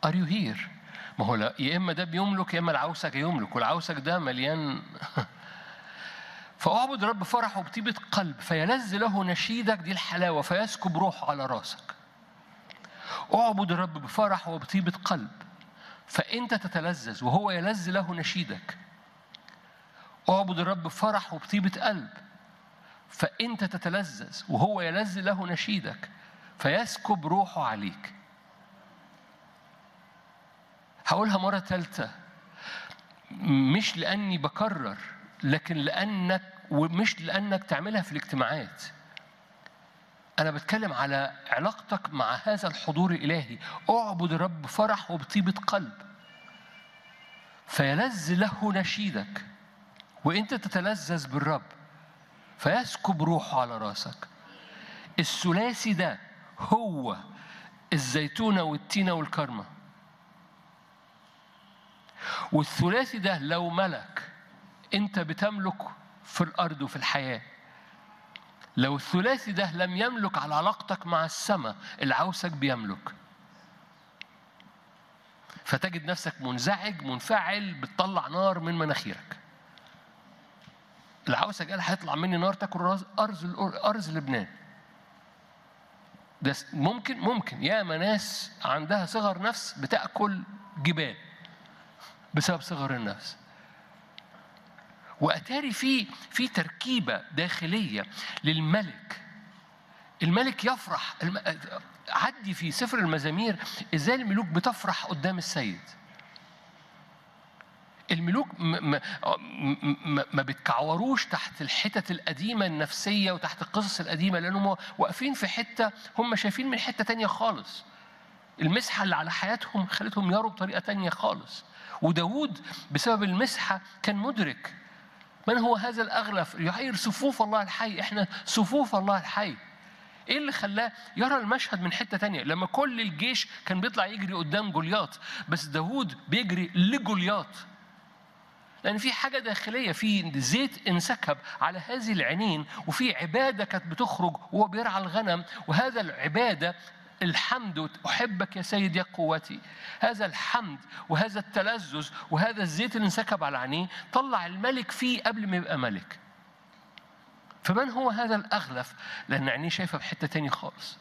ار يو هير ما هو لا يا اما ده بيملك يا اما العوسك يملك والعوسك ده مليان فاعبد الرب فرح وبطيبة قلب فيلذ له نشيدك دي الحلاوة فيسكب روحه على راسك اعبد الرب بفرح وبطيبة قلب فأنت تتلذذ وهو يلذ له نشيدك اعبد الرب بفرح وبطيبة قلب فأنت تتلذذ وهو يلذ له نشيدك فيسكب روحه عليك هقولها مرة ثالثة مش لأني بكرر لكن لأنك ومش لأنك تعملها في الاجتماعات أنا بتكلم على علاقتك مع هذا الحضور الإلهي اعبد الرب بفرح وبطيبة قلب فيلذ له نشيدك وانت تتلذذ بالرب فيسكب روحه على راسك الثلاثي ده هو الزيتونة والتينة والكرمة والثلاثي ده لو ملك انت بتملك في الارض وفي الحياه لو الثلاثي ده لم يملك على علاقتك مع السماء العوسك بيملك فتجد نفسك منزعج منفعل بتطلع نار من مناخيرك العوسك قال هيطلع مني نار تاكل ارز ارز لبنان ده ممكن ممكن ياما ناس عندها صغر نفس بتاكل جبال بسبب صغر النفس واتاري في في تركيبه داخليه للملك الملك يفرح الم... عدي في سفر المزامير ازاي الملوك بتفرح قدام السيد الملوك ما, ما, ما بتكعوروش تحت الحتت القديمة النفسية وتحت القصص القديمة لأنهم واقفين في حتة هم شايفين من حتة تانية خالص المسحة اللي على حياتهم خلتهم يروا بطريقة تانية خالص وداود بسبب المسحة كان مدرك من هو هذا الأغلف يعير صفوف الله الحي إحنا صفوف الله الحي ايه اللي خلاه يرى المشهد من حته تانية لما كل الجيش كان بيطلع يجري قدام جولياط بس داوود بيجري لجولياط لان في حاجه داخليه في زيت انسكب على هذه العينين وفي عباده كانت بتخرج وهو بيرعى الغنم وهذا العباده الحمد احبك يا سيد يا قوتي هذا الحمد وهذا التلذذ وهذا الزيت اللي انسكب على عينيه طلع الملك فيه قبل ما يبقى ملك فمن هو هذا الأغلف؟ لأن عينيه شايفة بحتة تاني خالص.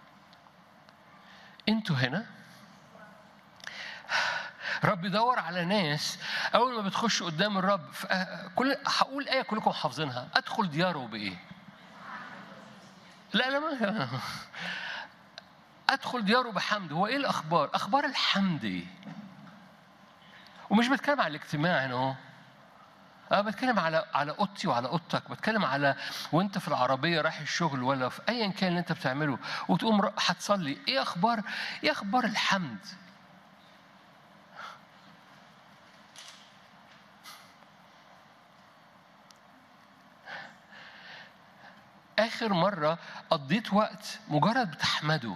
أنتوا هنا رب يدور على ناس أول ما بتخش قدام الرب كل هقول آية كلكم حافظينها أدخل دياره بإيه؟ لا لا ما أدخل دياره بحمد هو إيه الأخبار؟ أخبار الحمد إيه؟ ومش بتكلم على الاجتماع هنا أهو أنا بتكلم على على أوضتي وعلى أوضتك، بتكلم على وأنت في العربية رايح الشغل ولا في أيا كان اللي أنت بتعمله وتقوم هتصلي، إيه أخبار إيه أخبار الحمد؟ آخر مرة قضيت وقت مجرد بتحمده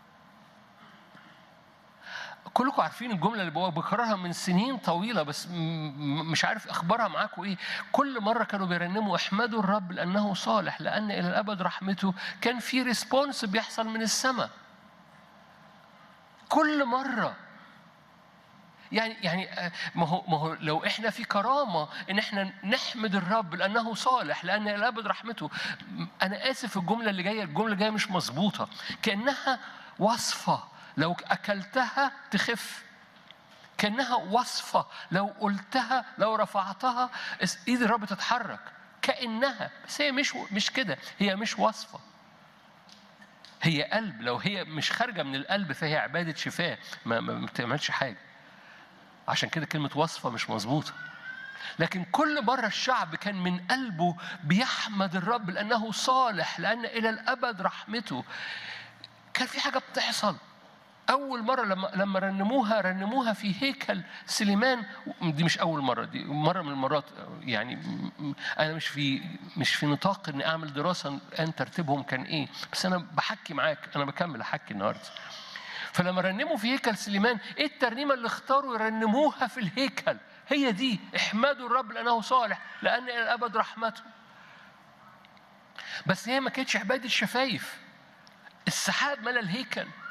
كلكم عارفين الجملة اللي بكررها من سنين طويلة بس مش عارف أخبارها معاكم إيه كل مرة كانوا بيرنموا احمدوا الرب لأنه صالح لأن إلى الأبد رحمته كان في ريسبونس بيحصل من السماء كل مرة يعني يعني ما هو ما هو لو احنا في كرامه ان احنا نحمد الرب لانه صالح لان الى الابد رحمته انا اسف الجمله اللي جايه الجمله اللي جايه مش مظبوطه كانها وصفه لو أكلتها تخف كأنها وصفة لو قلتها لو رفعتها إيد الرب تتحرك كأنها بس هي مش مش كده هي مش وصفة هي قلب لو هي مش خارجة من القلب فهي عبادة شفاء ما, ما بتعملش حاجة عشان كده كلمة وصفة مش مظبوطة لكن كل مرة الشعب كان من قلبه بيحمد الرب لأنه صالح لأن إلى الأبد رحمته كان في حاجة بتحصل أول مرة لما لما رنموها رنموها في هيكل سليمان دي مش أول مرة دي مرة من المرات يعني أنا مش في مش في نطاق إني أعمل دراسة أن ترتيبهم كان إيه بس أنا بحكي معاك أنا بكمل أحكي النهاردة فلما رنموا في هيكل سليمان إيه الترنيمة اللي اختاروا يرنموها في الهيكل هي دي احمدوا الرب لأنه صالح لأن إلى الأبد رحمته بس هي ما كانتش عبادة شفايف السحاب ملا الهيكل